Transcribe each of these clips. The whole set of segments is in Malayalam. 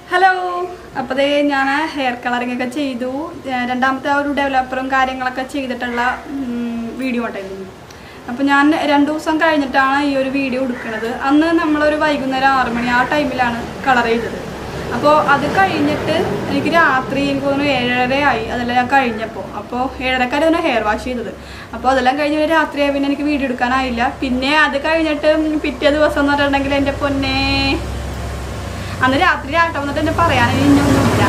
ഹലോ അപ്പോൾ ദേ ഞാൻ ഹെയർ കളറിംഗ് ഒക്കെ ചെയ്തു ഏർ രണ്ടാമത്തെ ആ ഒരു ഡെവലപ്പറും കാര്യങ്ങളൊക്കെ ചെയ്തിട്ടുള്ള ഉം, വീഡിയോ ഉണ്ടായിരുന്നു അപ്പോൾ ഞാൻ രണ്ട് ദിവസം കഴിഞ്ഞിട്ടാണ് ഈ ഒരു വീഡിയോ എടുക്കുന്നത് അന്ന് നമ്മളൊരു വൈകുന്നേരം ആറ് മണി ആ ടൈമിലാണ് കളർ ചെയ്തത് അപ്പോൾ അത് കഴിഞ്ഞിട്ട് എനിക്ക് രാത്രി എനിക്ക് തോന്നുന്നു ഏഴര ആയി അതെല്ലാം ഞാൻ കഴിഞ്ഞപ്പോൾ അപ്പോൾ ഏഴരക്കാരാണ് ഹെയർ വാഷ് ചെയ്തത് അപ്പോൾ അതെല്ലാം കഴിഞ്ഞ് ഒരു രാത്രിയായി പിന്നെ എനിക്ക് വീഡിയോ എടുക്കാനായില്ല പിന്നെ അത് കഴിഞ്ഞിട്ട് പിറ്റേ ദിവസം എന്ന് പറഞ്ഞിട്ടുണ്ടെങ്കിൽ എൻ്റെ പൊന്നേ അന്ന് രാത്രി ആട്ടം വന്നിട്ട് എന്നെ പറയാൻ ഇനിയൊന്നുമില്ല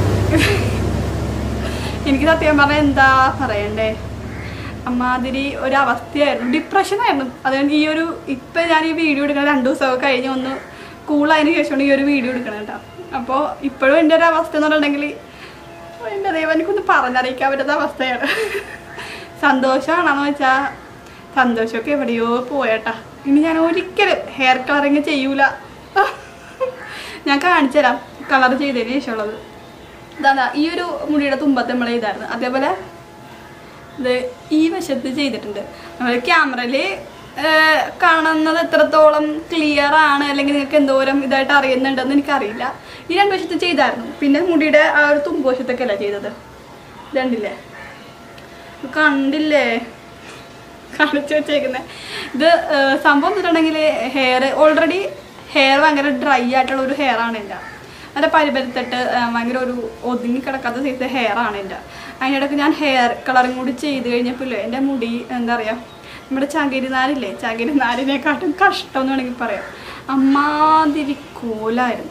എനിക്ക് സത്യം പറഞ്ഞാൽ എന്താ പറയണ്ടേ അമ്മാതിരി ഒരു അവസ്ഥയായിരുന്നു ഡിപ്രഷൻ ആയിരുന്നു അതുകൊണ്ട് ഈ ഒരു ഇപ്പം ഞാൻ ഈ വീഡിയോ എടുക്കുന്ന രണ്ട് ദിവസമൊക്കെ കഴിഞ്ഞ് ഒന്ന് കൂളായതിനു ശേഷമാണ് ഈ ഒരു വീഡിയോ എടുക്കണം കേട്ടോ അപ്പോൾ ഇപ്പോഴും എൻ്റെ ഒരു അവസ്ഥ എന്ന് പറഞ്ഞിട്ടുണ്ടെങ്കിൽ എൻ്റെ ദൈവം എനിക്കൊന്ന് പറഞ്ഞറിയിക്കാൻ പറ്റുന്ന അവസ്ഥയാണ് സന്തോഷമാണെന്ന് വെച്ചാൽ സന്തോഷമൊക്കെ എവിടെയോ പോയേട്ടാ ഇനി ഞാൻ ഒരിക്കലും ഹെയർ കളറിങ് ചെയ്യൂല ഞാൻ കാണിച്ചു തരാം കളർ ചെയ്തതിന് ശേഷമുള്ളത് ഇതാ ഈ ഒരു മുടിയുടെ തുമ്പത്ത് നമ്മൾ ചെയ്തായിരുന്നു അതേപോലെ ഇത് ഈ വശത്ത് ചെയ്തിട്ടുണ്ട് നമ്മൾ ക്യാമറയിൽ കാണുന്നത് എത്രത്തോളം ക്ലിയർ ആണ് അല്ലെങ്കിൽ നിങ്ങൾക്ക് എന്തോരം ഇതായിട്ട് അറിയുന്നുണ്ടെന്ന് എനിക്കറിയില്ല ഈ രണ്ട് വശത്ത് ചെയ്തായിരുന്നു പിന്നെ മുടിയുടെ ആ ഒരു തുമ്പ് വശത്തൊക്കെ അല്ല ചെയ്തത് ഇതുണ്ടില്ലേ ഇത് കണ്ടില്ലേ കാണിച്ചു വെച്ചേക്കുന്നത് ഇത് ഏർ, സംഭവം എന്നിട്ടുണ്ടെങ്കിൽ ഹെയർ ഓൾറെഡി ഹെയർ ഭയങ്കര ഡ്രൈ ആയിട്ടുള്ള ഒരു ഹെയർ ആണ് എൻ്റെ അതിൻ്റെ പരിപരുത്തിട്ട് ഭയങ്കര ഒരു ഒതുങ്ങി കിടക്കാത്ത സൈസ് ഹെയർ ആണ് എൻ്റെ അതിനിടയ്ക്ക് ഞാൻ ഹെയർ കളറിങ് കൂടി ചെയ്ത് കഴിഞ്ഞപ്പോൾ എൻ്റെ മുടി എന്താ പറയുക നമ്മുടെ ചകിരി നാരില്ലേ ചകിരി നാരിനെക്കാട്ടും കഷ്ടം എന്ന് വേണമെങ്കിൽ പറയാം അമ്മാതിരി കോലായിരുന്നു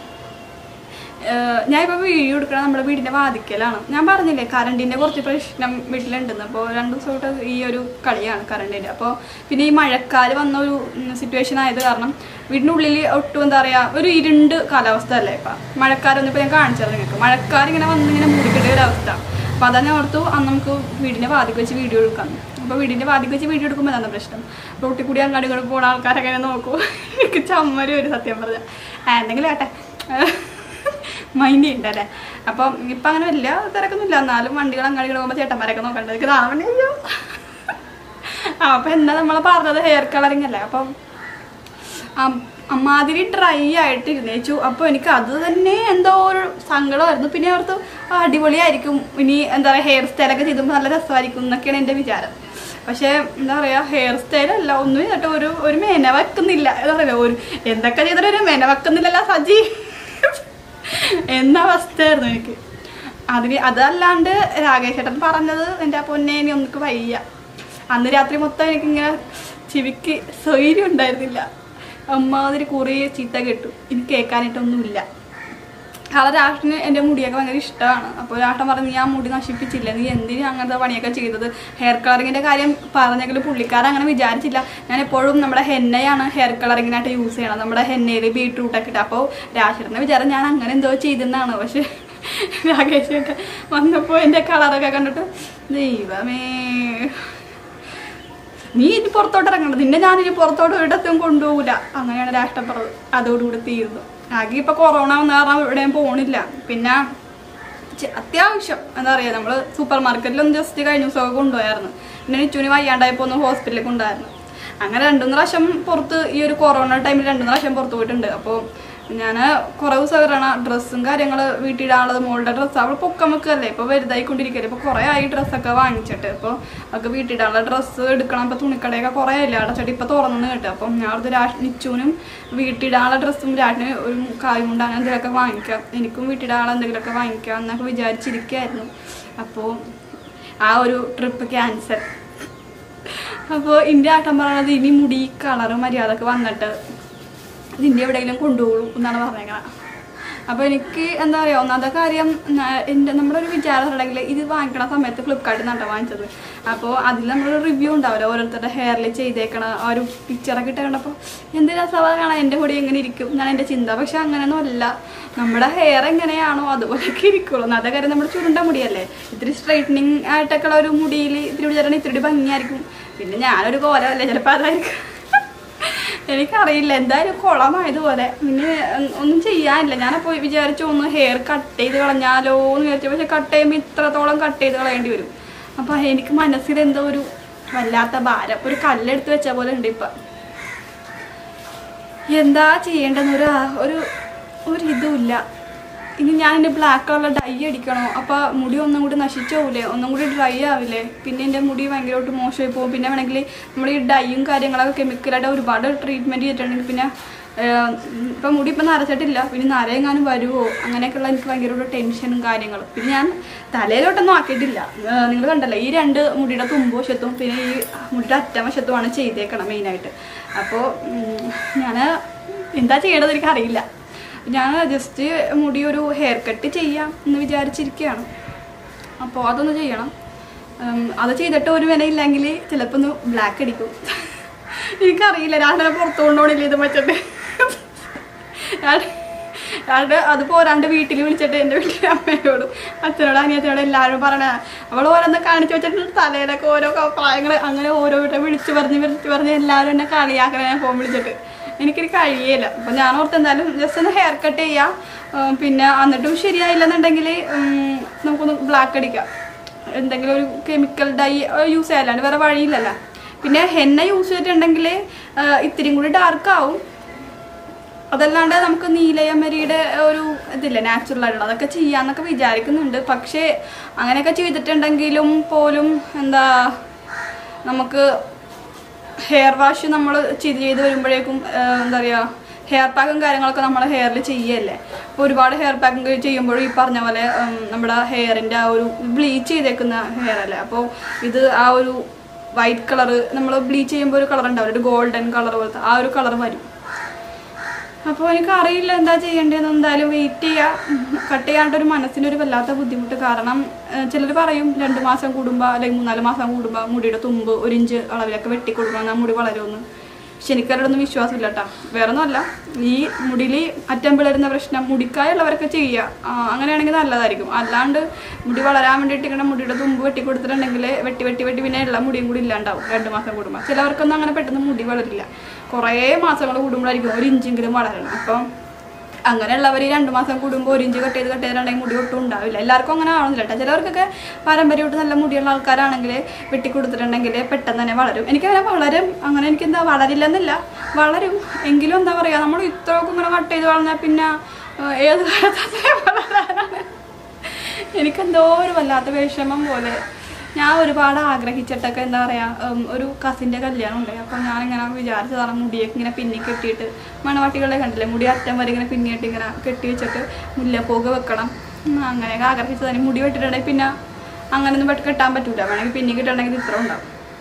ഏഹ് ഞാൻ ഇപ്പോൾ വീഡിയോ എടുക്കണം നമ്മുടെ വീടിൻ്റെ വാതിക്കലാണ് ഞാൻ പറഞ്ഞില്ലേ കറണ്ടിൻ്റെ കുറച്ച് പ്രശ്നം വീട്ടിലുണ്ടെന്ന് അപ്പോൾ രണ്ട് ദിവസമായിട്ട് ഈ ഒരു കളിയാണ് കറണ്ടിൻ്റെ അപ്പോൾ പിന്നെ ഈ മഴക്കാല് വന്ന ഒരു സിറ്റുവേഷൻ ആയത് കാരണം വീടിൻ്റെ ഉള്ളിൽ ഒട്ടും എന്താ പറയുക ഒരു ഇരുണ്ട് കാലാവസ്ഥ അല്ലേ ഇപ്പം മഴക്കാലം ഇപ്പോൾ ഞാൻ കാണിച്ചത് നിങ്ങൾക്ക് മഴക്കാർ ഇങ്ങനെ വന്ന് ഇങ്ങനെ മൂടിക്കിട്ട ഒരു അവസ്ഥ അപ്പോൾ അതാ ഞാൻ ഓർത്തു അന്ന് നമുക്ക് വീടിൻ്റെ വാതിക്ക് വെച്ച് വീഡിയോ എടുക്കാം അപ്പോൾ വീടിൻ്റെ വാതിക്ക് വെച്ച് വീഡിയോ എടുക്കുമ്പോൾ അതാണ് പ്രശ്നം റോട്ടിൽ കൂടി അങ്ങാടികൾ പോകുന്ന ആൾക്കാരൊക്കെ ഇങ്ങനെ നോക്കൂ എനിക്ക് ചമ്മരി ഒരു സത്യം പറഞ്ഞാൽ എന്തെങ്കിലും ആട്ടെ മൈൻഡ് ചെയ്യണ്ടല്ലേ അപ്പം ഇപ്പം അങ്ങനെ വലിയ തിരക്കൊന്നുമില്ല എന്നാലും വണ്ടികൾ അങ്ങാടികൾ പോകുമ്പോൾ ചേട്ടന്മാരൊക്കെ നോക്കണ്ടത് എനിക്ക് നാളെ മണി അയ്യോ ആ അപ്പം എന്താ നമ്മൾ പറഞ്ഞത് ഹെയർ കളറിങ് അല്ലേ അപ്പം അം- അമ്മാതിരി ഡ്രൈ ആയിട്ട് ഇരുന്നേച്ചു അപ്പോൾ എനിക്ക് അത് തന്നെ എന്തോ ഒരു സങ്കടമായിരുന്നു പിന്നെ ഓർത്ത് ആ, അടിപൊളിയായിരിക്കും ഇനി എന്താ പറയുക ഹെയർ സ്റ്റൈലൊക്കെ ചെയ്തുമ്പോൾ നല്ല രസമായിരിക്കും എന്നൊക്കെയാണ് എൻ്റെ വിചാരം പക്ഷേ എന്താ പറയുക ഹെയർ സ്റ്റൈലല്ല ഒന്നും ചെയ്തിട്ട് ഒരു ഒരു മെന വെക്കുന്നില്ല എന്താ പറയുക ഒരു എന്തൊക്കെ ചെയ്തിട്ട് ഒരു മെന വെക്കുന്നില്ലല്ലോ സജി എന്ന അവസ്ഥയായിരുന്നു എനിക്ക് അതിന് അതല്ലാണ്ട് രാകേഷ് ചേട്ടൻ പറഞ്ഞത് എൻ്റെ ആ പൊന്നെ ഇനി ഒന്നിക്ക് വയ്യ അന്ന് രാത്രി മൊത്തം എനിക്കിങ്ങനെ ചെവിക്ക് സ്വൈര്യം ഉണ്ടായിരുന്നില്ല അമ്മാതിരി കുറേ ചീത്ത കേട്ടു എനിക്ക് കേൾക്കാനായിട്ടൊന്നുമില്ല കാരണം രാഷ്ട്രന് എൻ്റെ മുടിയൊക്കെ ഭയങ്കര ഇഷ്ടമാണ് അപ്പോൾ രാഷ്ട്രം പറഞ്ഞു നീ ആ മുടി നശിപ്പിച്ചില്ല നീ എന്തിനു അങ്ങനത്തെ പണിയൊക്കെ ചെയ്തത് ഹെയർ കളറിങ്ങിൻ്റെ കാര്യം പറഞ്ഞെങ്കിലും പുള്ളിക്കാരൻ അങ്ങനെ വിചാരിച്ചില്ല ഞാൻ എപ്പോഴും നമ്മുടെ ഹെന്നയാണ് ഹെയർ കളറിങ്ങിനായിട്ട് യൂസ് ചെയ്യണം നമ്മുടെ ഹെന്നയിൽ ബീട്രൂട്ടൊക്കെ ഇട്ട് അപ്പോൾ രാഷ്ട്രൻ്റെ വിചാരം ഞാൻ അങ്ങനെ എന്തോ ചെയ്തെന്നാണ് പക്ഷേ രാകേഷൊക്കെ വന്നപ്പോൾ എൻ്റെ കളറൊക്കെ കണ്ടിട്ട് ദൈവമേ നീ ഇനി പുറത്തോട്ട് ഇറങ്ങണ്ട നിന്നെ ഞാനിനി പുറത്തോട്ട് ഒരിടത്തും കൊണ്ടുപോകില്ല അങ്ങനെയാണ് രാഷ്ട്രം പറഞ്ഞത് അതോടുകൂടി തീർന്നു ആകെ ഇപ്പൊ കൊറോണ വന്ന കാരണം എവിടെയും പോണില്ല പിന്നെ ചെ- അത്യാവശ്യം എന്താ പറയുക നമ്മൾ സൂപ്പർ മാർക്കറ്റിലൊന്ന് ജസ്റ്റ് കഴിഞ്ഞ ദിവസമൊക്കെ കൊണ്ടുപോയായിരുന്നു പിന്നെ നിച്ചുവിന് വയ്യാണ്ടായപ്പോൾ ഒന്ന് ഹോസ്പിറ്റലിൽ കൊണ്ടുപോയായിരുന്നു അങ്ങനെ രണ്ടു മൂന്ന് പ്രാവശ്യം പുറത്ത് ഈ ഒരു കൊറോണ ടൈമിൽ രണ്ടു മൂന്ന് പ്രാവശ്യം പുറത്ത് പോയിട്ടുണ്ട് അപ്പോൾ ഞാൻ കുറേ ദിവസം വരണ ഡ്രസ്സും കാര്യങ്ങൾ വീട്ടിടാനുള്ളത് മോളുടെ ഡ്രസ്സ് അവൾ പൊക്കം വെക്കല്ലേ ഇപ്പോൾ വലുതായിക്കൊണ്ടിരിക്കല്ലേ ഇപ്പോൾ കുറേ ആയി ഡ്രസ്സൊക്കെ വാങ്ങിച്ചിട്ട് ഇപ്പോൾ ഒക്കെ വീട്ടിടാനുള്ള ഡ്രസ്സ് എടുക്കണം ഇപ്പോൾ തുണിക്കടയൊക്കെ കുറേ ഇല്ല അടച്ചിട്ട് ഇപ്പോൾ തുറന്നു കേട്ടോ അപ്പം ഞാൻ അത് രാ നിച്ചുവിനും വീട്ടിടാനുള്ള ഡ്രസ്സും രാട്ടിന് ഒരു കാര്യം കൊണ്ട് അങ്ങനെ എന്തെങ്കിലുമൊക്കെ വാങ്ങിക്കാം എനിക്കും വീട്ടിടാനുള്ള എന്തെങ്കിലുമൊക്കെ വാങ്ങിക്കാം എന്നൊക്കെ വിചാരിച്ചിരിക്കുകയായിരുന്നു അപ്പോൾ ആ ഒരു ട്രിപ്പ് ക്യാൻസൽ അപ്പോൾ ഇന്ത്യ ആട്ടം പറയണത് ഇനി മുടി കളറ് മര്യാദക്ക് വന്നിട്ട് നിന്റെ എവിടെയെങ്കിലും കൊണ്ടുപോകും എന്നാണ് പറഞ്ഞേക്കണത് അപ്പോൾ എനിക്ക് എന്താ പറയുക ഒന്നാമത്തെ കാര്യം ന- എൻ്റെ നമ്മുടെ ഒരു വിചാരം ഉണ്ടെങ്കിൽ ഇത് വാങ്ങിക്കണ സമയത്ത് ഫ്ലിപ്കാർട്ടിൽ നിന്നാണ് വാങ്ങിച്ചത് അപ്പോൾ അതിൽ നമ്മളൊരു റിവ്യൂ ഉണ്ടാവില്ല ഓരോരുത്തരുടെ ഹെയറിൽ ചെയ്തേക്കണ ആ ഒരു പിക്ചറൊക്കെ ഇട്ട് കണ്ടപ്പോൾ എന്ത് രസമാണ് കാണാൻ എൻ്റെ മുടി എങ്ങനെ ഇരിക്കും എന്നാണ് എൻ്റെ ചിന്ത പക്ഷെ അങ്ങനെയൊന്നും അല്ല നമ്മുടെ ഹെയർ എങ്ങനെയാണോ അതുപോലെയൊക്കെ ഇരിക്കുള്ളൂ ഒന്നാമത്തെ കാര്യം നമ്മുടെ ചുരുണ്ട മുടിയല്ലേ ഇത്തിരി സ്ട്രൈറ്റനിങ് ആയിട്ടൊക്കെ ഉള്ള ഒരു മുടിയിൽ ഇത്തിരി വിചാരണ ഇത്തിരി ഭംഗിയായിരിക്കും പിന്നെ ഞാനൊരു കോലമല്ലേ ചിലപ്പോൾ അതായിരിക്കും എനിക്കറിയില്ല എന്തായാലും കുളമായതുപോലെ പിന്നെ ഉം, ഒന്നും ചെയ്യാനില്ല ഞാനപ്പോൾ വിചാരിച്ചു ഒന്ന് ഹെയർ കട്ട് ചെയ്ത് കളഞ്ഞാലോ എന്ന് വിചാരിച്ചു പക്ഷെ കട്ട് ചെയ്യുമ്പോൾ ഇത്രത്തോളം കട്ട് ചെയ്ത് കളയേണ്ടി വരും അപ്പോൾ എനിക്ക് മനസ്സിൽ എന്തോ ഒരു വല്ലാത്ത ഭാരം ഒരു കല്ലെടുത്ത് വെച്ച പോലെ ഉണ്ട് ഇപ്പം എന്താ ചെയ്യേണ്ടെന്ന് ഒരു ഒരു ഒരു ഇതുമില്ല ഇനി ഞാൻ എൻ്റെ ബ്ലാക്ക് കളറിലെ ഡൈ അടിക്കണോ അപ്പോൾ മുടി ഒന്നും കൂടി നശിച്ചു പോകില്ലേ ഒന്നും കൂടി ഡ്രൈ ആവില്ലേ പിന്നെ എൻ്റെ മുടി ഭയങ്കരമായിട്ട് മോശമായി പോകും പിന്നെ വേണമെങ്കിൽ നമ്മൾ ഈ ഡൈയും കാര്യങ്ങളൊക്കെ കെമിക്കലായിട്ട് ഒരുപാട് ട്രീറ്റ്മെൻറ്റ് ചെയ്തിട്ടുണ്ടെങ്കിൽ പിന്നെ ഏഹ്, ഇപ്പം മുടി ഇപ്പം നരച്ചിട്ടില്ല പിന്നെ നരയെങ്ങാനും വരുമോ അങ്ങനെയൊക്കെയുള്ള എനിക്ക് ഭയങ്കര ടെൻഷനും കാര്യങ്ങളും പിന്നെ ഞാൻ തലയിലോട്ടൊന്നും ആക്കിയിട്ടില്ല നിങ്ങൾ കണ്ടല്ലോ ഈ രണ്ട് മുടിയുടെ തുമ്പുവശത്തും പിന്നെ ഈ മുടിയുടെ അറ്റവശത്തുമാണ് ചെയ്തേക്കണം മെയിനായിട്ട് അപ്പോൾ ഞാൻ എന്താ ചെയ്യേണ്ടത് എനിക്കറിയില്ല ഞാൻ ജസ്റ്റ് മുടി ഒരു ഹെയർ കട്ട് ചെയ്യാം എന്ന് വിചാരിച്ചിരിക്കുകയാണ് അപ്പോൾ അതൊന്ന് ചെയ്യണം ഉം, അത് ചെയ്തിട്ട് ഒരു വിലയില്ലെങ്കിൽ ചിലപ്പോൾ ഒന്ന് ബ്ലാക്ക് അടിക്കും എനിക്കറിയില്ല ഞാൻ തന്നെ പുറത്തു കൊണ്ടുപോകണില്ല ഇത് വെച്ചിട്ട് ഞാൻ ഞാൻ അത് പോരാണ്ട് വീട്ടിൽ വിളിച്ചിട്ട് എൻ്റെ വീട്ടിലെ അമ്മയോടും അച്ഛനോടും അനിയത്തിനോടും എല്ലാവരും പറയണ അവൾ ഓരോന്ന് കാണിച്ചു വെച്ചിട്ട് തലയിലൊക്കെ ഓരോ പ്രായങ്ങൾ അങ്ങനെ ഓരോരുത്തരെ വിളിച്ച് പറഞ്ഞ് വിളിച്ച് പറഞ്ഞ് എല്ലാവരും എന്നെ കളിയാക്കണ ഞാൻ ഫോൺ വിളിച്ചിട്ട് എനിക്കിത് കഴിയില്ല അപ്പം ഞാൻ ഓർത്ത് എന്തായാലും ജസ്റ്റ് ഒന്ന് ഹെയർ കട്ട് ചെയ്യാം ഉം, പിന്നെ എന്നിട്ടും ശരിയായില്ലെന്നുണ്ടെങ്കിൽ ഉം, നമുക്കൊന്ന് ബ്ലാക്ക് അടിക്കാം എന്തെങ്കിലും ഒരു കെമിക്കൽ ഡൈ യൂസ് ചെയ്യാല്ലാണ്ട് വേറെ വഴിയില്ലല്ലോ പിന്നെ ഹെന്ന യൂസ് ചെയ്തിട്ടുണ്ടെങ്കിൽ ഇത്തിരി കൂടി ഡാർക്ക് ആവും അതല്ലാണ്ട് നമുക്ക് നീലയമരിയുടെ ഒരു ഇതില്ലേ നാച്ചുറൽ ആയിട്ടുള്ള അതൊക്കെ ചെയ്യാന്നൊക്കെ വിചാരിക്കുന്നുണ്ട് പക്ഷേ അങ്ങനെയൊക്കെ ചെയ്തിട്ടുണ്ടെങ്കിലും പോലും എന്താ നമുക്ക് ഹെയർ വാഷ് നമ്മൾ ചെയ്ത് ചെയ്ത് വരുമ്പോഴേക്കും ആ, എന്താ പറയുക ഹെയർ പാക്കും കാര്യങ്ങളൊക്കെ നമ്മൾ ഹെയറിൽ ചെയ്യല്ലേ അപ്പോൾ ഒരുപാട് ഹെയർ പാക്കിംഗ് ചെയ്യുമ്പോഴും ഈ പറഞ്ഞ പോലെ ഉം, നമ്മുടെ ഹെയറിൻ്റെ ആ ഒരു ബ്ലീച്ച് ചെയ്തേക്കുന്ന ഹെയർ അല്ലേ അപ്പോൾ ഇത് ആ ഒരു വൈറ്റ് കളറ് നമ്മൾ ബ്ലീച്ച് ചെയ്യുമ്പോൾ ഒരു കളർ ഉണ്ടാവില്ല ഒരു ഗോൾഡൻ കളർ പോലത്തെ ആ ഒരു കളർ വരും അപ്പോൾ എനിക്ക് അറിയില്ല എന്താ ചെയ്യേണ്ടതെന്ന് എന്തായാലും വെയിറ്റ് ചെയ്യുക കട്ട് ചെയ്യാണ്ടൊരു മനസ്സിനൊരു വല്ലാത്ത ബുദ്ധിമുട്ട് കാരണം ചിലർ പറയും രണ്ട് മാസം കൂടുമ്പോൾ അല്ലെങ്കിൽ മൂന്നാല് മാസം കൂടുമ്പോൾ മുടിയുടെ തുമ്പ് ഒരു ഇഞ്ച് അളവിലൊക്കെ വെട്ടി കൊടുക്കണം ആ മുടി വളരുമെന്ന് പക്ഷെ എനിക്കതിലൊന്നും വിശ്വാസമില്ല കേട്ടോ വേറെ ഒന്നുമല്ല ഈ മുടിയിൽ അറ്റം പിളരുന്ന പ്രശ്നം മുടിക്കായുള്ളവരൊക്കെ ചെയ്യുക ആ, അങ്ങനെയാണെങ്കിൽ നല്ലതായിരിക്കും അല്ലാണ്ട് മുടി വളരാൻ വേണ്ടിയിട്ട് ഇങ്ങനെ മുടിയുടെ തുമ്പ് വെട്ടി കൊടുത്തിട്ടുണ്ടെങ്കിൽ വെട്ടി വെട്ടി വെട്ടി പിന്നെ എല്ലാ മുടിയും കൂടി ഇല്ലാണ്ടാവും രണ്ട് മാസം കൂടുമ്പോൾ ചിലവർക്കൊന്നും അങ്ങനെ പെട്ടെന്ന് മുടി വളരില്ല കുറേ മാസങ്ങൾ കൂടുമ്പോഴായിരിക്കും ഒരു ഇഞ്ചെങ്കിലും വളരണം അപ്പം അങ്ങനെയുള്ളവർ ഈ രണ്ട് മാസം കൂടുമ്പോൾ ഒരു ഇഞ്ച് കട്ട് ചെയ്ത് കട്ട് ചെയ്തിട്ടുണ്ടെങ്കിൽ മുടി ഒട്ടും ഉണ്ടാവില്ല എല്ലാവർക്കും അങ്ങനെ ആവണമെന്നില്ല കേട്ടോ ചിലവർക്കൊക്കെ പാരമ്പര്യമായിട്ട് നല്ല മുടിയുള്ള ആൾക്കാരാണെങ്കിൽ വെട്ടി കൊടുത്തിട്ടുണ്ടെങ്കിൽ പെട്ടെന്ന് തന്നെ വളരും എനിക്കങ്ങനെ വളരും അങ്ങനെ എനിക്ക് എന്താ വളരില്ലെന്നില്ല വളരും എങ്കിലും എന്താ പറയുക നമ്മൾ ഇത്രയൊക്കെ ഇങ്ങനെ കട്ട് ചെയ്ത് വളർന്നാൽ പിന്നെ ഏഹ്, ഏത് കാലത്തെ വളരാനാണ് എനിക്കെന്തോ ഒരു വല്ലാത്ത വിഷമം പോലെ ഞാൻ ഒരുപാട് ആഗ്രഹിച്ചിട്ടൊക്കെ എന്താ പറയുക ഒരു കസിൻ്റെ കല്യാണം ഉണ്ടായി അപ്പോൾ ഞാനിങ്ങനെ വിചാരിച്ചതാണ് മുടിയൊക്കെ ഇങ്ങനെ പിന്നി കെട്ടിയിട്ട് മണവാട്ടികളെ കണ്ടില്ലേ മുടി അറ്റം വരെ ഇങ്ങനെ പിന്നിയിട്ട് ഇങ്ങനെ കെട്ടി വെച്ചിട്ട് മുല്ലപ്പൂക്ക് വെക്കണം ഉം, അങ്ങനെയൊക്കെ ആഗ്രഹിച്ചതാണ് മുടി വെട്ടിട്ടുണ്ടെങ്കിൽ പിന്നെ അങ്ങനെയൊന്നും വെട്ടി കെട്ടാൻ പറ്റൂല വേണമെങ്കിൽ പിന്നി കിട്ടണമെങ്കിൽ ഇത് ഇത്ര ഉണ്ടാവും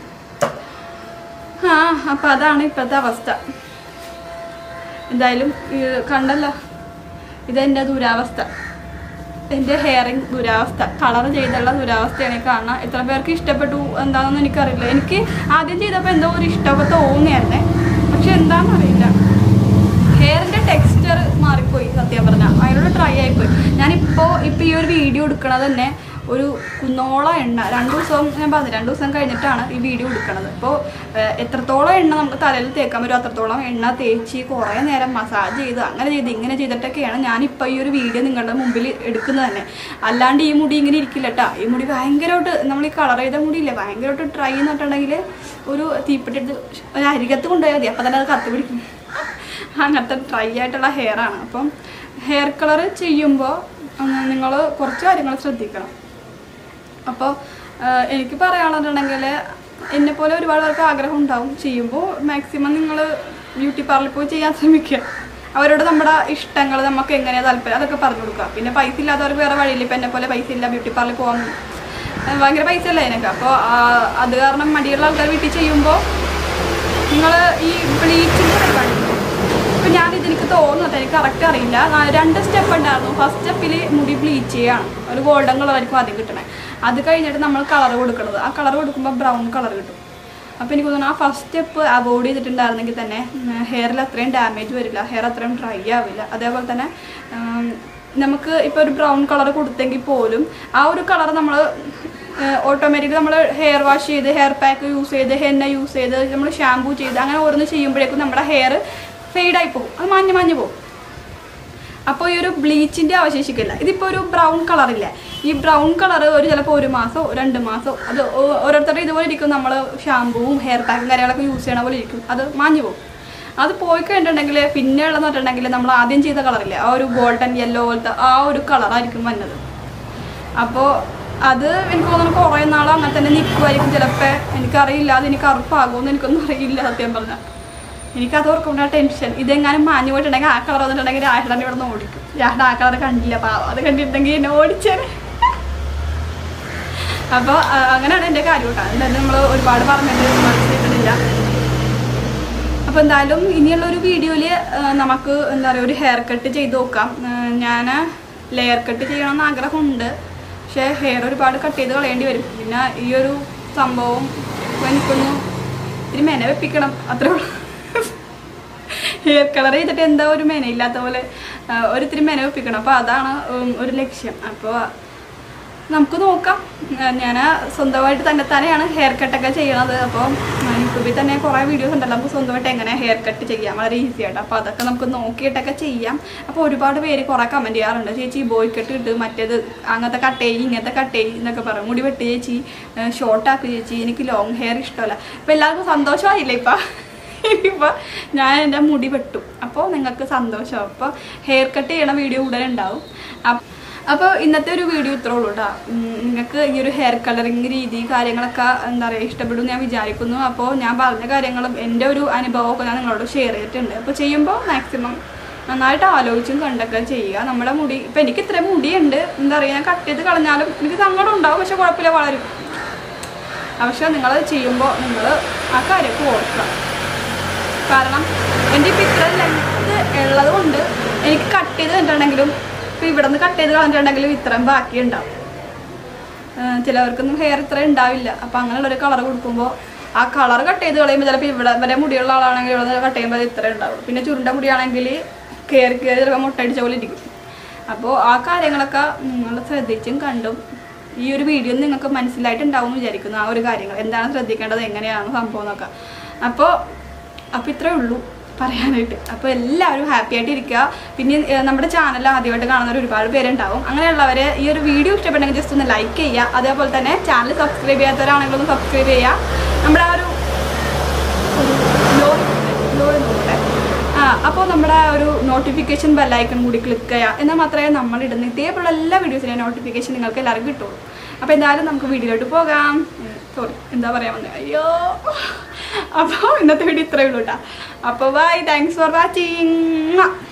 ആ അപ്പം അതാണ് ഇപ്പോഴത്തെ അവസ്ഥ എന്തായാലും ഇത് കണ്ടല്ലോ ഇതെൻ്റെ ദുരാവസ്ഥ എൻ്റെ ഹെയറിങ് ദുരാവസ്ഥ കളർ ചെയ്തുള്ള ദുരാവസ്ഥയാണ് ഈ കാണുന്നത് എത്ര പേർക്ക് ഇഷ്ടപ്പെട്ടു എന്താണെന്ന് എനിക്കറിയില്ല എനിക്ക് ആദ്യം ചെയ്തപ്പോൾ എന്തോ ഒരു ഇഷ്ടമൊക്കെ തോന്നിയായിരുന്നേ പക്ഷെ എന്താണെന്നറിയില്ല ഹെയറിൻ്റെ ടെക്സ്ചർ മാറിപ്പോയി സത്യം പറഞ്ഞാൽ അതിനോട് ട്രൈ ആയിപ്പോയി ഞാനിപ്പോൾ ഇപ്പോൾ ഈ ഒരു വീഡിയോ എടുക്കണത് തന്നെ ഒരു കുന്നോളം എണ്ണ രണ്ട് ദിവസം ഞാൻ പറഞ്ഞു രണ്ട് ദിവസം കഴിഞ്ഞിട്ടാണ് ഈ വീഡിയോ എടുക്കണത് അപ്പോൾ എത്രത്തോളം എണ്ണ നമുക്ക് തലയിൽ തേക്കാൻ പറ്റും അത്രത്തോളം എണ്ണ തേച്ച് കുറേ നേരം മസാജ് ചെയ്ത് അങ്ങനെ ചെയ്ത് ഇങ്ങനെ ചെയ്തിട്ടൊക്കെയാണ് ഞാനിപ്പോൾ ഈ ഒരു വീഡിയോ നിങ്ങളുടെ മുമ്പിൽ എടുക്കുന്നത് തന്നെ അല്ലാണ്ട് ഈ മുടി ഇങ്ങനെ ഇരിക്കില്ല കേട്ടോ ഈ മുടി ഭയങ്കരമായിട്ട് നമ്മൾ ഈ കളർ ചെയ്ത മുടിയില്ലേ ഭയങ്കരമായിട്ട് ട്രൈ എന്നിട്ടുണ്ടെങ്കിൽ ഒരു തീപ്പെട്ടി എടുത്ത് ഒരു അരികത്ത് കൊണ്ടുപോയാൽ മതി അപ്പോൾ തന്നെ അത് കത്തി പിടിക്കും അങ്ങനത്തെ ഡ്രൈ ആയിട്ടുള്ള ഹെയർ ആണ് അപ്പം ഹെയർ കളർ ചെയ്യുമ്പോൾ നിങ്ങൾ കുറച്ച് കാര്യങ്ങൾ ശ്രദ്ധിക്കണം അപ്പോൾ എനിക്ക് പറയാനുണ്ടെങ്കിൽ എന്നെ പോലെ ഒരുപാട് പേർക്ക് ആഗ്രഹം ഉണ്ടാവും ചെയ്യുമ്പോൾ മാക്സിമം നിങ്ങൾ ബ്യൂട്ടി പാർലറിൽ പോയി ചെയ്യാൻ ശ്രമിക്കുക അവരോട് നമ്മുടെ ഇഷ്ടങ്ങൾ നമുക്ക് എങ്ങനെയാണ് താല്പര്യം അതൊക്കെ പറഞ്ഞു കൊടുക്കുക പിന്നെ പൈസ ഇല്ലാത്തവർക്ക് വേറെ വഴിയില്ല ഇപ്പം എന്നെ പോലെ പൈസ ഇല്ല ബ്യൂട്ടി പാർലറിൽ പോകാൻ ഏഹ് ഭയങ്കര പൈസ അല്ല അതിനൊക്കെ അപ്പോൾ അത് കാരണം മടിയുള്ള ആൾക്കാർ വീട്ടിൽ ചെയ്യുമ്പോൾ നിങ്ങൾ ഈ ബ്ലീച്ചിങ് കാണിക്കും ഇപ്പം ഞാൻ ഇതെനിക്ക് തോന്നുന്നത് എനിക്ക് കറക്റ്റ് അറിയില്ല നാ- രണ്ട് സ്റ്റെപ്പ് ഉണ്ടായിരുന്നു ഫസ്റ്റ് സ്റ്റെപ്പിൽ മുടി ബ്ലീച്ച് ചെയ്യാണ് ഒരു ഗോൾഡൻ കളർ ആയിരിക്കും ആദ്യം കിട്ടണേ അത് കഴിഞ്ഞിട്ട് നമ്മൾ കളർ കൊടുക്കുന്നത് ആ കളർ കൊടുക്കുമ്പോൾ ബ്രൗൺ കളർ കിട്ടും അപ്പോൾ എനിക്ക് തോന്നുന്നു ആ ഫസ്റ്റ് സ്റ്റെപ്പ് അവോയ്ഡ് ചെയ്തിട്ടുണ്ടായിരുന്നെങ്കിൽ തന്നെ ഹെയറിൽ അത്രയും ഡാമേജ് വരില്ല ഹെയർ അത്രയും ഡ്രൈ ആവില്ല അതേപോലെ തന്നെ ഉം, നമുക്ക് ഇപ്പോൾ ഒരു ബ്രൗൺ കളർ കൊടുത്തെങ്കിൽ പോലും ആ ഒരു കളർ നമ്മൾ ഓട്ടോമാറ്റിക്കലി നമ്മൾ ഹെയർ വാഷ് ചെയ്ത് ഹെയർ പാക്ക് യൂസ് ചെയ്ത് ഹെന്ന യൂസ് ചെയ്ത് നമ്മൾ ഷാമ്പൂ ചെയ്ത് അങ്ങനെ ഓരോന്ന് ചെയ്യുമ്പോഴേക്കും നമ്മുടെ ഹെയർ ഫെയ്ഡായി പോകും അത് മഞ്ഞ് മഞ്ഞ് പോകും അപ്പോൾ ഈ ഒരു ബ്ലീച്ചിൻ്റെ അവശേഷിക്കില്ല ഇതിപ്പോൾ ഒരു ബ്രൗൺ കളറില്ലേ ഈ ബ്രൗൺ കളർ ഒരു ചിലപ്പോൾ ഒരു മാസമോ രണ്ട് മാസമോ അത് ഓ- ഓരോരുത്തരുടെ ഇതുപോലെ ഇരിക്കും നമ്മൾ ഷാമ്പൂവും ഹെയർ പാക്കും കാര്യങ്ങളൊക്കെ യൂസ് ചെയ്യണ പോലെ ഇരിക്കും അത് മാഞ്ഞു പോകും അത് പോയി കഴിഞ്ഞിട്ടുണ്ടെങ്കിൽ പിന്നെ ഉള്ളതെന്ന് പറഞ്ഞിട്ടുണ്ടെങ്കിൽ നമ്മൾ ആദ്യം ചെയ്ത കളറില്ലേ ആ ഒരു ഗോൾഡൻ യെല്ലോ പോലത്തെ ആ ഒരു കളറായിരിക്കും വന്നത് അപ്പോൾ അത് എനിക്ക് തോന്നുന്നു കുറേ നാൾ അങ്ങനെ തന്നെ നിൽക്കുമായിരിക്കും ചിലപ്പോൾ എനിക്കറിയില്ല അത് എനിക്ക് കറുപ്പാകുമെന്ന് എനിക്കൊന്നും അറിയില്ല സത്യം പറഞ്ഞാൽ എനിക്കത് ഓർക്കുമ്പോൾ ടെൻഷൻ ഇതെങ്ങാനും മാഞ്ഞു പോയിട്ടുണ്ടെങ്കിൽ ആ കളർ വന്നിട്ടുണ്ടെങ്കിൽ രാഹടനെ ഇവിടെ നിന്ന് ഓടിക്കും രാഹട ആ കളർ കണ്ടില്ല പാവം അത് കണ്ടിട്ടുണ്ടെങ്കിൽ എന്നെ ഓടിച്ചേനെ അപ്പോൾ അങ്ങനെയാണ് എൻ്റെ കാര്യം കേട്ടോ എന്തായാലും നമ്മൾ ഒരുപാട് പറഞ്ഞിട്ട് മനസ്സിലിട്ടിട്ടില്ല അപ്പോൾ എന്തായാലും ഇനിയുള്ള ഒരു വീഡിയോയിൽ നമുക്ക് എന്താ പറയുക ഒരു ഹെയർ കട്ട് ചെയ്ത് നോക്കാം ഞാൻ ലെയർ കട്ട് ചെയ്യണമെന്ന് ആഗ്രഹമുണ്ട് പക്ഷേ ഹെയർ ഒരുപാട് കട്ട് ചെയ്ത് കളയേണ്ടി വരും പിന്നെ ഈ ഒരു സംഭവം ഇപ്പൊ എനിക്കൊന്ന് ഇത്തിരി മെന വെപ്പിക്കണം അത്രേ ഉള്ളൂ ഹെയർ കളർ ചെയ്തിട്ട് എന്താ ഒരു മെനയില്ലാത്ത പോലെ ആ, ഒരു ഇത്തിരി മെന വെപ്പിക്കണം അപ്പോൾ അതാണ് ഉം, ഒരു ലക്ഷ്യം അപ്പോൾ നമുക്ക് നോക്കാം ഞാൻ സ്വന്തമായിട്ട് തന്നെ തന്നെയാണ് ഹെയർ കട്ടൊക്കെ ചെയ്യണത് അപ്പോൾ യൂട്യൂബിൽ തന്നെ കുറേ വീഡിയോസ് ഉണ്ടല്ലോ നമുക്ക് സ്വന്തമായിട്ട് എങ്ങനെ ഹെയർ കട്ട് ചെയ്യാം വളരെ ഈസി ആയിട്ട് അപ്പോൾ അതൊക്കെ നമുക്ക് നോക്കിയിട്ടൊക്കെ ചെയ്യാം അപ്പോൾ ഒരുപാട് പേര് കുറേ കമൻറ്റ് ചെയ്യാറുണ്ട് ചേച്ചി ബോയ് കട്ട് ഇട്ട് മറ്റേത് അങ്ങനത്തെ കട്ട് ചെയ്യും ഇങ്ങനത്തെ കട്ട് ചെയ്യും എന്നൊക്കെ പറയും മുടി വെട്ട് ചേച്ചി ഷോർട്ട് ആക്കി ചേച്ചി എനിക്ക് ലോങ് ഹെയർ ഇഷ്ടമല്ല അപ്പോൾ എല്ലാവർക്കും സന്തോഷമായില്ലേ ഇപ്പം ഇനിയിപ്പോൾ ഞാൻ എൻ്റെ മുടി വെട്ടും അപ്പോൾ നിങ്ങൾക്ക് സന്തോഷം അപ്പോൾ ഹെയർ കട്ട് ചെയ്യണ വീഡിയോ ഉടനെ ഉണ്ടാവും അപ്പ് അപ്പോൾ ഇന്നത്തെ ഒരു വീഡിയോ ഇത്രേ ഉള്ളൂ കേട്ടോ നിങ്ങൾക്ക് ഈ ഒരു ഹെയർ കളറിങ് രീതി കാര്യങ്ങളൊക്കെ എന്താ പറയുക ഇഷ്ടപ്പെടും ഞാൻ വിചാരിക്കുന്നു അപ്പോൾ ഞാൻ പറഞ്ഞ കാര്യങ്ങളും എൻ്റെ ഒരു അനുഭവമൊക്കെ ഞാൻ നിങ്ങളോട് ഷെയർ ചെയ്തിട്ടുണ്ട് അപ്പോൾ ചെയ്യുമ്പോൾ മാക്സിമം നന്നായിട്ട് ആലോചിച്ചും കണ്ടൊക്കെ ചെയ്യുക നമ്മുടെ മുടി ഇപ്പം എനിക്ക് ഇത്രയും മുടിയുണ്ട് എന്താ പറയുക ഞാൻ കട്ട് ചെയ്ത് കളഞ്ഞാലും എനിക്ക് സങ്കടം ഉണ്ടാവും പക്ഷെ കുഴപ്പമില്ല വളരും പക്ഷെ നിങ്ങൾ ചെയ്യുമ്പോൾ നിങ്ങൾ ആ കാര്യമൊക്കെ ഓർക്കുക കാരണം എൻ്റെ ഇപ്പം ഇത്ര ലെങ്ത് ഉള്ളത് കൊണ്ട് എനിക്ക് കട്ട് ചെയ്ത് കണ്ടിട്ടുണ്ടെങ്കിലും ഇപ്പം ഇവിടെ നിന്ന് കട്ട് ചെയ്ത് കളഞ്ഞിട്ടുണ്ടെങ്കിലും ഇത്രയും ബാക്കി ഉണ്ടാവും ഏഹ് ചിലവർക്കൊന്നും ഹെയർ ഇത്ര ഉണ്ടാവില്ല അപ്പം അങ്ങനെയുള്ളൊരു കളർ കൊടുക്കുമ്പോൾ ആ കളർ കട്ട് ചെയ്ത് കളയുമ്പോൾ ചിലപ്പോൾ ഇവിടെ വരെ മുടിയുള്ള ആളാണെങ്കിൽ ഇവിടെ നിന്ന് കട്ട് ചെയ്യുമ്പോൾ അത് ഇത്ര ഉണ്ടാവും പിന്നെ ചുരുണ്ട മുടിയാണെങ്കിൽ കയറി കയറി ചിലപ്പോൾ മുട്ടടിച്ച പോലെ ഇരിക്കും അപ്പോൾ ആ കാര്യങ്ങളൊക്കെ നിങ്ങൾ ശ്രദ്ധിച്ചും കണ്ടും ഈ ഒരു വീഡിയോ നിങ്ങൾക്ക് മനസ്സിലായിട്ടുണ്ടാവും എന്ന് വിചാരിക്കുന്നു ആ ഒരു കാര്യങ്ങൾ എന്താണ് ശ്രദ്ധിക്കേണ്ടത് എങ്ങനെയാണ് സംഭവം എന്നൊക്കെ അപ്പോൾ അപ്പോൾ ഇത്രേ ഉള്ളൂ പറയാനായിട്ട് അപ്പോൾ എല്ലാവരും ഹാപ്പി ആയിട്ട് ഇരിക്കുക പിന്നെ ഏഹ്, നമ്മുടെ ചാനൽ ആദ്യമായിട്ട് കാണുന്നവർ ഒരുപാട് പേരുണ്ടാവും അങ്ങനെയുള്ളവർ ഈ ഒരു വീഡിയോ ഇഷ്ടപ്പെട്ടെങ്കിൽ ജസ്റ്റ് ഒന്ന് ലൈക്ക് ചെയ്യുക അതേപോലെ തന്നെ ചാനൽ സബ്സ്ക്രൈബ് ചെയ്യാത്തവരാണെങ്കിൽ ഒന്ന് സബ്സ്ക്രൈബ് ചെയ്യുക നമ്മുടെ ആ ഒരു ലോറി ലോറി നോക്കട്ടെ ആ അപ്പോൾ നമ്മുടെ ആ ഒരു നോട്ടിഫിക്കേഷൻ ബെല്ലൈക്കൺ കൂടി ക്ലിക്ക് ചെയ്യുക എന്നാൽ മാത്രമേ നമ്മൾ ഇടുന്ന ഇതേപോലുള്ള എല്ലാ വീഡിയോസിൻ്റെയും നോട്ടിഫിക്കേഷൻ നിങ്ങൾക്ക് എല്ലാവർക്കും കിട്ടുള്ളൂ അപ്പോൾ എന്തായാലും നമുക്ക് വീഡിയോയിലോട്ട് പോകാം സോറി എന്താ പറയാൻ വന്നത് അയ്യോ അപ്പോൾ ഇന്നത്തെ വീഡിയോ ഇത്രയേ ഉള്ളൂ കേട്ടോ അപ്പോൾ ബൈ താങ്ക്സ് ഫോർ വാച്ചിങ്